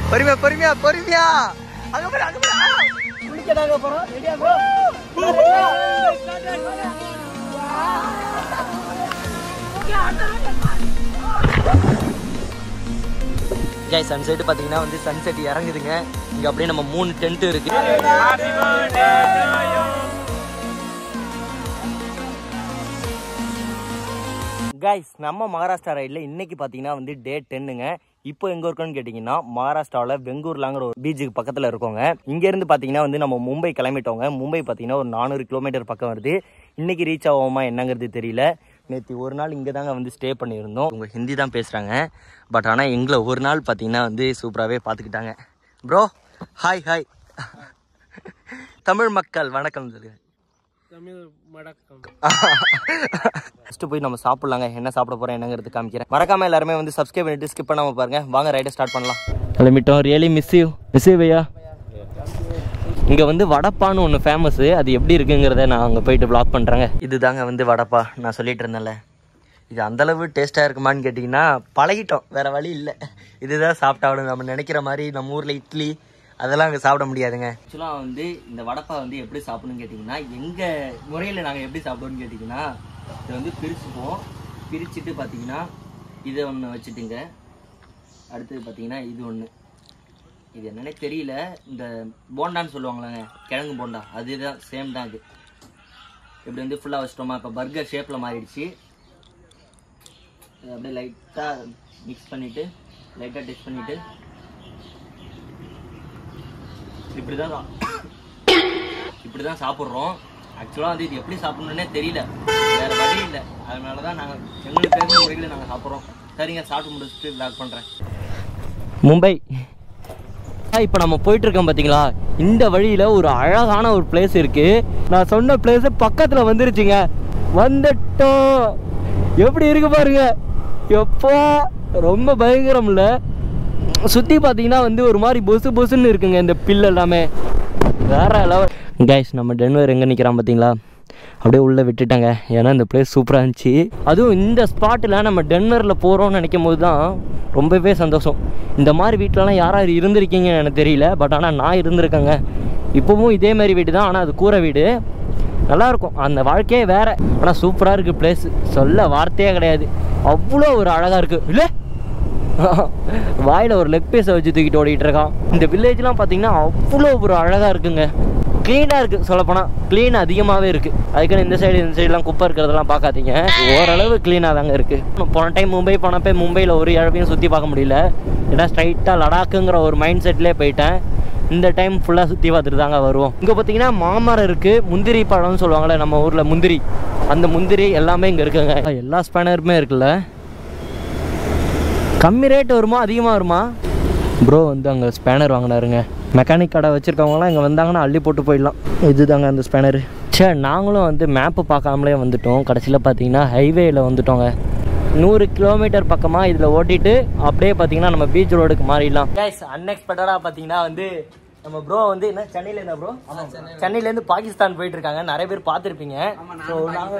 பொறுமையா பொறுமையா பொறுமையா அங்க பாரு அங்க பாரு ஆ! குளிக்க நாங்க போறோம் ரெடியா ப்ரோ guys சன்செட் பாத்தீங்கன்னா வந்து சன்செட் இறங்குதுங்க இங்க அப்படியே நம்ம மூணு டென்ட் இருக்கு கைஸ் நம்ம மகாராஷ்டிரா ரைடில் இன்னைக்கு பார்த்தீங்கன்னா வந்து டே டென்னுங்க இப்போ எங்கே இருக்கோன்னு கேட்டிங்கன்னா மகாராஷ்டிராவில் வெங்கூர்லாங்கிற ஒரு பீச்சுக்கு பக்கத்தில் இருக்கோங்க இங்கேருந்து பார்த்தீங்கன்னா வந்து நம்ம மும்பை கிளம்பிட்டோங்க மும்பை பார்த்தீங்கன்னா ஒரு நானூறு கிலோமீட்டர் பக்கம் வருது இன்னைக்கு ரீச் ஆகுமா என்னங்கிறது தெரியல நேற்று ஒரு நாள் இங்கே தாங்க வந்து ஸ்டே பண்ணியிருந்தோம் உங்கள் ஹிந்தி தான் பேசுகிறாங்க பட் ஆனால் எங்களை ஒரு நாள் பார்த்தீங்கன்னா வந்து சூப்பராகவே பார்த்துக்கிட்டாங்க ப்ரோ ஹாய் ஹாய் தமிழ் மக்கள் வணக்கம் சொல்லுங்க தமிழ் மடக்கம் ஃபஸ்ட்டு போய் நம்ம சாப்பிட்லாங்க என்ன சாப்பிட போகிறோம் என்னங்கிறது காமிக்கிறேன் மறக்காம எல்லாருமே வந்து சப்ஸ்கிரைப் பண்ணிட்டு ஸ்கிப் பண்ணாமல் பாருங்க வாங்க ரைடை ஸ்டார்ட் பண்ணலாம் கிளம்பிட்டோம் really miss you miss you பையா இங்கே வந்து வடப்பான்னு ஒன்று ஃபேமஸ்ஸு அது எப்படி இருக்குங்கிறத நான் அங்கே போயிட்டு ப்ளாக் பண்ணுறேங்க இதுதாங்க வந்து வடப்பா நான் சொல்லிட்டு இருந்தேன்ல இது அந்தளவு டேஸ்ட்டாக இருக்குமான்னு கேட்டிங்கன்னா பழகிட்டோம் வேறு வழி இல்லை இதுதான் சாப்பிட்டாகணும் நம்ம நினைக்கிற மாதிரி நம்ம ஊரில் இட்லி அதெல்லாம் அங்கே சாப்பிட முடியாதுங்க ஆக்சுவலாக வந்து இந்த வடப்பா வந்து எப்படி சாப்பிடணும்னு கேட்டிங்கன்னா எங்கள் முறையில் நாங்கள் எப்படி சாப்பிடுவோம்னு கேட்டிங்கன்னா இதை வந்து பிரிச்சுப்போம் பிரிச்சுட்டு பார்த்தீங்கன்னா இதை ஒன்று வச்சுட்டுங்க அடுத்தது பார்த்தீங்கன்னா இது ஒன்று இது என்னன்னே தெரியல இந்த போண்டான்னு சொல்லுவாங்களாங்க கிழங்கு போண்டா அதுதான் சேம் தான் இது இப்படி வந்து ஃபுல்லாக வச்சிட்டோமா இப்போ பர்கர் ஷேப்பில் மாறிடுச்சு இதை அப்படியே லைட்டாக மிக்ஸ் பண்ணிவிட்டு லைட்டாக டெஸ்ட் பண்ணிவிட்டு இப்படி தான் இப்படி தான் சாப்பிட்றோம் ஆக்சுவலாக வந்து இது எப்படி சாப்பிடணுன்னே தெரியல வேறு வழி இல்லை அதனால தான் நாங்கள் எங்களுக்கு தெரிஞ்ச முறையில் நாங்கள் சாப்பிட்றோம் சரிங்க சாப்பிட்டு முடிச்சுட்டு விளாக் பண்ணுறேன் மும்பை இப்போ நம்ம போயிட்டு இருக்கோம் பார்த்தீங்களா இந்த வழியில் ஒரு அழகான ஒரு பிளேஸ் இருக்கு நான் சொன்ன பிளேஸ் பக்கத்தில் வந்துருச்சுங்க வந்துட்டோம் எப்படி இருக்கு பாருங்க எப்போ ரொம்ப பயங்கரம் இல்லை சுற்றி பார்த்தீங்கன்னா வந்து ஒரு மாதிரி பொசு பொசுன்னு இருக்குங்க இந்த பில் எல்லாமே வேற லெவல் கைஸ் நம்ம டென்வர் எங்கே நிற்கிறான் பார்த்தீங்களா அப்படியே உள்ளே விட்டுட்டாங்க ஏன்னா இந்த பிளேஸ் சூப்பராக இருந்துச்சு அதுவும் இந்த ஸ்பாட்டில் நம்ம டென்வரில் போகிறோம்னு நினைக்கும் போது தான் ரொம்பவே சந்தோஷம் இந்த மாதிரி வீட்டிலலாம் யார் யார் இருந்திருக்கீங்கன்னு எனக்கு தெரியல பட் ஆனால் நான் இருந்திருக்கேங்க இப்போவும் இதே மாதிரி வீடு தான் ஆனால் அது கூரை வீடு நல்லாயிருக்கும் அந்த வாழ்க்கையே வேறு ஆனால் சூப்பராக இருக்குது பிளேஸ் சொல்ல வார்த்தையே கிடையாது அவ்வளோ ஒரு அழகாக இருக்குது இல்லை வாயில் ஒரு லெக் பீஸை வச்சு தூக்கிட்டு ஓடிட்டு இருக்கான் இந்த வில்லேஜ்லாம் பார்த்தீங்கன்னா அவ்வளோ ஒரு அழகாக இருக்குங்க க்ளீனாக இருக்குது சொல்லப்போனால் க்ளீன் அதிகமாகவே இருக்குது அதுக்குன்னு இந்த சைடு இந்த சைடுலாம் குப்பை இருக்கிறதெல்லாம் பார்க்காதீங்க ஓரளவு க்ளீனாக தாங்க இருக்குது போன டைம் மும்பை போனப்போ மும்பையில் ஒரு இழப்பையும் சுற்றி பார்க்க முடியல ஏன்னா ஸ்ட்ரைட்டாக லடாக்குங்கிற ஒரு மைண்ட் செட்லேயே போயிட்டேன் இந்த டைம் ஃபுல்லாக சுற்றி பார்த்துட்டு தாங்க வருவோம் இங்கே பார்த்தீங்கன்னா மாமரம் இருக்குது முந்திரி பழம்னு சொல்லுவாங்கள்ல நம்ம ஊரில் முந்திரி அந்த முந்திரி எல்லாமே இங்கே இருக்குங்க எல்லா ஸ்பேனருமே இருக்குல்ல கம்மி ரேட் வருமா அதிகமாக வருமா ப்ரோ வந்து அங்கே ஸ்பேனர் வாங்கினாருங்க மெக்கானிக் கடை வச்சுருக்கவங்களாம் இங்கே வந்தாங்கன்னா அள்ளி போட்டு போயிடலாம் இதுதாங்க அந்த ஸ்பேனரு சே நாங்களும் வந்து மேப்பு பார்க்காமலே வந்துட்டோம் கடைசியில் பார்த்தீங்கன்னா ஹைவேயில் வந்துட்டோங்க நூறு கிலோமீட்டர் பக்கமாக இதில் ஓட்டிட்டு அப்படியே பார்த்தீங்கன்னா நம்ம பீச் ரோடுக்கு மாறிடலாம் கைஸ் அன்எக்ஸ்பெக்டடாக பார்த்தீங்கன்னா வந்து நம்ம ப்ரோ வந்து என்ன சென்னையில என்ன ப்ரோ சென்னையிலேருந்து பாகிஸ்தான் போயிட்டு இருக்காங்க நிறைய பேர் பார்த்துருப்பீங்க ஸோ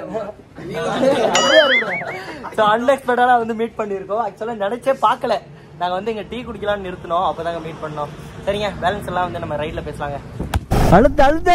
நாங்கள் ஸோ அன்எக்ஸ்பெக்டடாக வந்து மீட் பண்ணியிருக்கோம் ஆக்சுவலாக நினச்சே பார்க்கல நாங்கள் வந்து இங்கே டீ குடிக்கலாம்னு நிறுத்தினோம் அப்போ தாங்க மீட் பண்ணோம் சரிங்க பேலன்ஸ் எல்லாம் வந்து நம்ம ரைட்டில் பேசலாங்க அழுத்து அழுத்து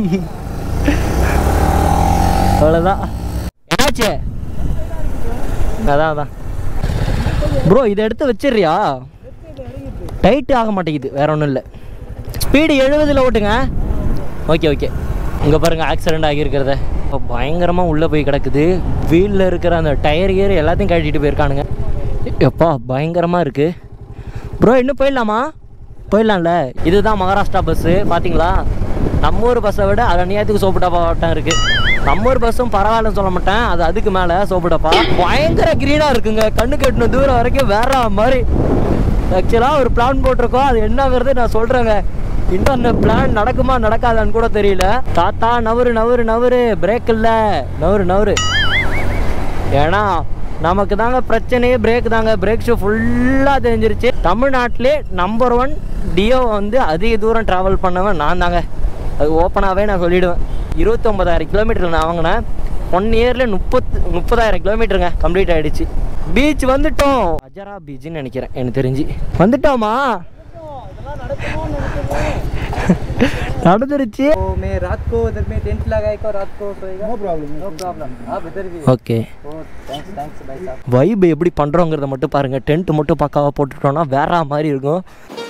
அவ்வளோதான் என்னாச்சு அதான் அதான் ப்ரோ இதை எடுத்து வச்சிடுறியா டைட் ஆக மாட்டேங்குது வேற ஒன்றும் இல்லை ஸ்பீடு எழுபதில் ஓட்டுங்க ஓகே ஓகே இங்கே பாருங்க ஆக்சிடென்ட் ஆகியிருக்கிறத இப்போ பயங்கரமாக உள்ளே போய் கிடக்குது வீலில் இருக்கிற அந்த டயர் கியர் எல்லாத்தையும் கழட்டிட்டு போயிருக்கானுங்க எப்பா பயங்கரமாக இருக்குது ப்ரோ இன்னும் போயிடலாமா போயிடலாம்ல இதுதான் மகாராஷ்டிரா பஸ்ஸு பார்த்தீங்களா நம்ம ஊர் பஸ்ஸை விட அது அநியாயத்துக்கு சோப்பு டப்பா வட்டம் இருக்குது நம்ம ஊர் பஸ்ஸும் பரவாயில்லன்னு சொல்ல மாட்டேன் அது அதுக்கு மேலே சோப்பு டப்பா பயங்கர க்ரீனாக இருக்குங்க கண்ணு கட்டின தூரம் வரைக்கும் வேற மாதிரி ஆக்சுவலாக ஒரு பிளான் போட்டிருக்கோம் அது என்னங்கிறது நான் சொல்கிறேங்க இன்னும் அந்த பிளான் நடக்குமா நடக்காதான்னு கூட தெரியல தாத்தா நவரு நவரு நவரு பிரேக் இல்லை நவரு நவரு ஏன்னா நமக்கு தாங்க பிரச்சனையே பிரேக் தாங்க பிரேக் ஷூ ஃபுல்லாக தெரிஞ்சிருச்சு தமிழ்நாட்டிலே நம்பர் ஒன் டியோ வந்து அதிக தூரம் ட்ராவல் பண்ணவன் நான் தாங்க அது ஓப்பனாகவே நான் சொல்லிடுவேன் இருபத்தொம்பதாயிரம் கிலோமீட்டர் நான் வாங்கினேன் ஒன் இயரில் முப்பத்து முப்பதாயிரம் கிலோமீட்டருங்க கம்ப்ளீட் ஆகிடுச்சு பீச் வந்துட்டோம் அஜரா பீச்சுன்னு நினைக்கிறேன் எனக்கு தெரிஞ்சு வந்துட்டோமா நடந்துருச்சு तो मैं रात को उधर में टेंट लगाएगा रात को सोएगा नो प्रॉब्लम नो प्रॉब्लम आप इधर भी ஓகே ओ थैंक्स थैंक्स भाई साहब வைப் எப்படி பண்ணுறோங்கிறத மட்டும் பாருங்கள் டென்ட் மட்டும் பக்காவாக போட்டுட்டோம்னா வேற மாதிரி இருக்கும்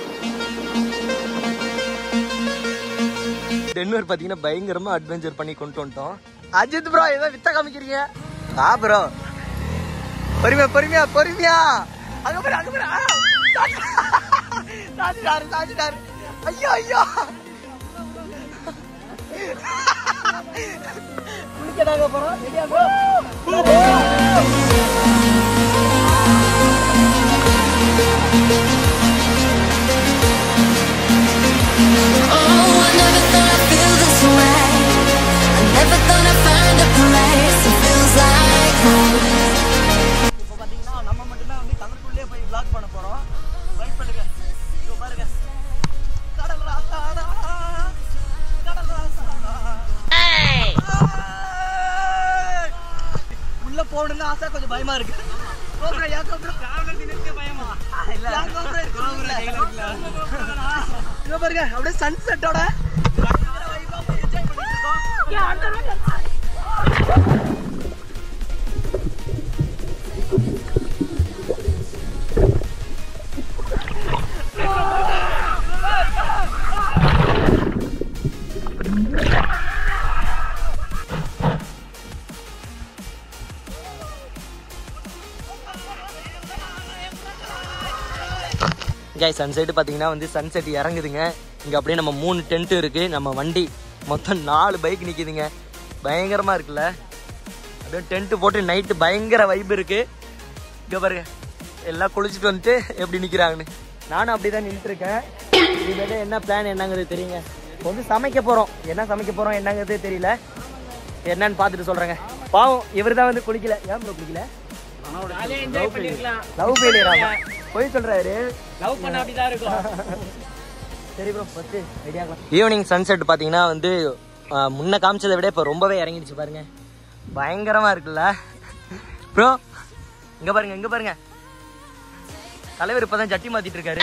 டென்வர் பார்த்தீங்கன்னா பயங்கரமாக அட்வென்ச்சர் பண்ணி கொண்டு வந்துட்டோம் அஜித் ப்ரோ ஏதோ வித்த காமிக்கிறீங்க ஆ ப்ரோ பொறுமையா பொறுமையா பொறுமையா அங்க பாரு அங்க பாரு ஆ, சாஞ்சிட்டாரு சாஞ்சிட்டாரு ஐயோ ஐயோ குளிக்கதாங்க போறோம் ரெடியா bro Oh, I never thought I'd feel this way. I never thought I'd find a place that feels like home. இப்போ பார்த்தீங்கன்னா நம்ம மட்டும்தான் வந்து கடலுக்குள்ளே போய் vlog பண்ண போகிறோம் வெயிட் பண்ணுங்க இப்போ பாருங்க கடல் ராசாடா கடல் ராசாடா ஏய்! உள்ள போகணும்னு ஆசை கொஞ்சம் பயமா இருக்கு கோபுரம் யா கோபுரம் பயமா இல்ல யா கோபுரம் கோபுரம் இங்க பாருங்க அப்படியே சன்செட்டோட என்ஜாய் பண்ணிட்டு இருக்கோம் ஜாய் சன்செட் பார்த்தீங்கன்னா வந்து சன்செட் இறங்குதுங்க இங்கே அப்படியே நம்ம மூணு டென்ட் இருக்குது நம்ம வண்டி மொத்தம் நாலு பைக் நிற்கிதுங்க பயங்கரமாக இருக்குல்ல அப்படியே டென்ட்டு போட்டு நைட்டு பயங்கர வைப் இருக்குது இங்கே பாருங்க எல்லாம் குளிச்சுட்டு வந்துட்டு எப்படி நிற்கிறாங்கன்னு நானும் அப்படி தான் நின்றுருக்கேன் இனிமேட்டு என்ன பிளான் என்னங்கிறது தெரியுங்க இப்போ வந்து சமைக்க போகிறோம் என்ன சமைக்க போகிறோம் என்னங்கிறது தெரியல என்னன்னு பார்த்துட்டு சொல்கிறேங்க பாவம் இவர் தான் வந்து குளிக்கல ஏன் ப்ரோ குளிக்கல என்ஜாய் பண்ணிருக்கலாம் லவ் ஃபெயிலியர் போய் சொல்றாரு லவ் பண்ண அப்படிதான் இருக்கும் சரி ப்ரோ ஃபர்ஸ்ட் ரெடி ஆகலாம் ஈவினிங் சன்செட் பார்த்தீங்கன்னா வந்து ஆஹ், முன்ன காமிச்சதை விட இப்போ ரொம்பவே இறங்கிடுச்சு பாருங்க பயங்கரமா இருக்குல்ல ப்ரோ இங்க பாருங்க இங்க பாருங்க தலைவர் இப்பதான் ஜட்டி மாத்திட்டு இருக்காரு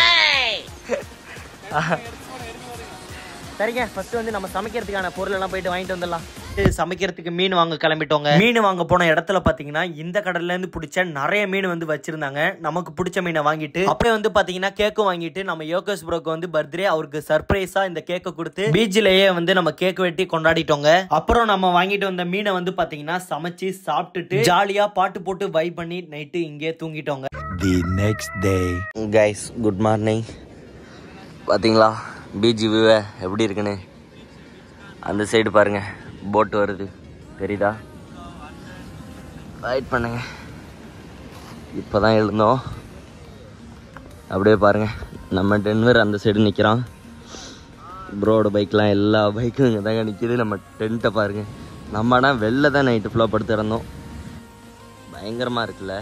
சரிங்க ஃபர்ஸ்ட் வந்து நம்ம சமைக்கிறதுக்கான பொருள் எல்லாம் போயிட்டு வாங்கிட்டு வந்துடலாம் சமைக்கிறதுக்கு மீன் வாங்க கிளம்பிட்டோங்க மீன் வாங்க போன இடத்துல பாத்தீங்கன்னா இந்த கடல்ல இருந்து பிடிச்ச நிறைய மீன் வந்து வச்சிருந்தாங்க நமக்கு பிடிச்ச மீனை வாங்கிட்டு அப்படியே வந்து பாத்தீங்கன்னா கேக்கும் வாங்கிட்டு நம்ம யோகஸ் ப்ரோக்கு வந்து பர்த்டே அவருக்கு சர்ப்ரைஸா இந்த கேக்கை கொடுத்து பீச்சிலேயே வந்து நம்ம கேக் வெட்டி கொண்டாடிட்டோங்க அப்புறம் நம்ம வாங்கிட்டு வந்த மீனை வந்து பாத்தீங்கன்னா சமைச்சு சாப்பிட்டுட்டு ஜாலியா பாட்டு போட்டு வை பண்ணி நைட்டு இங்கே தூங்கிட்டோங்க the next day. Guys good morning பார்த்தீங்களா பீச் வியூவை எப்படி இருக்குன்னு அந்த சைடு பாருங்க போட் வருது தெரியுதா வெயிட் பண்ணுங்க இப்போ தான் எழுந்தோம் அப்படியே பாருங்க நம்ம டென்வர் அந்த சைடு நிற்கிறான் ப்ரோட பைக்லாம் எல்லா பைக்கும் இங்கே தாங்க நிற்கிது நம்ம டென்ட்டை பாருங்க நம்ம ஆனால் வெளில தான் நைட்டு ஃபுல்லாக படுத்து இறந்தோம் பயங்கரமாக இருக்குல்ல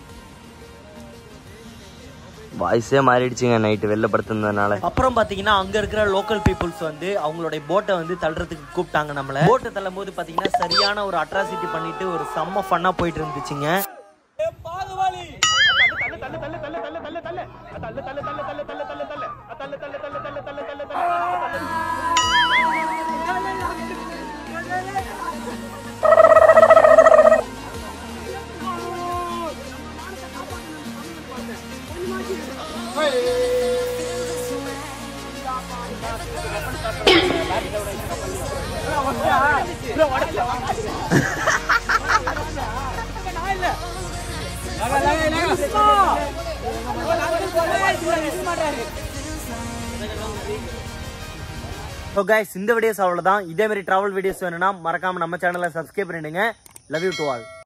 வாய்ஸே மாறிடுச்சுங்க நைட்டு வெளில படுத்திருந்ததுனால அப்புறம் பாத்தீங்கன்னா அங்க இருக்கிற லோக்கல் பீப்புள்ஸ் வந்து அவங்களுடைய போட்டை வந்து தள்ளுறதுக்கு கூப்பிட்டாங்க நம்மள போட்டை தள்ளும் போது பாத்தீங்கன்னா சரியான ஒரு அட்ராசிட்டி பண்ணிட்டு ஒரு செம்ம ஃபன்னா போயிட்டு இருந்துச்சுங்க ஸோ கைஸ் இந்த வீடியோஸ் அவ்வளோதான் இதே மாதிரி ட்ராவல் வீடியோஸ் வேணும்னா மறக்காம நம்ம சேனலை சப்ஸ்கிரைப் பண்ணிடுங்க லவ் யூ டு ஆல்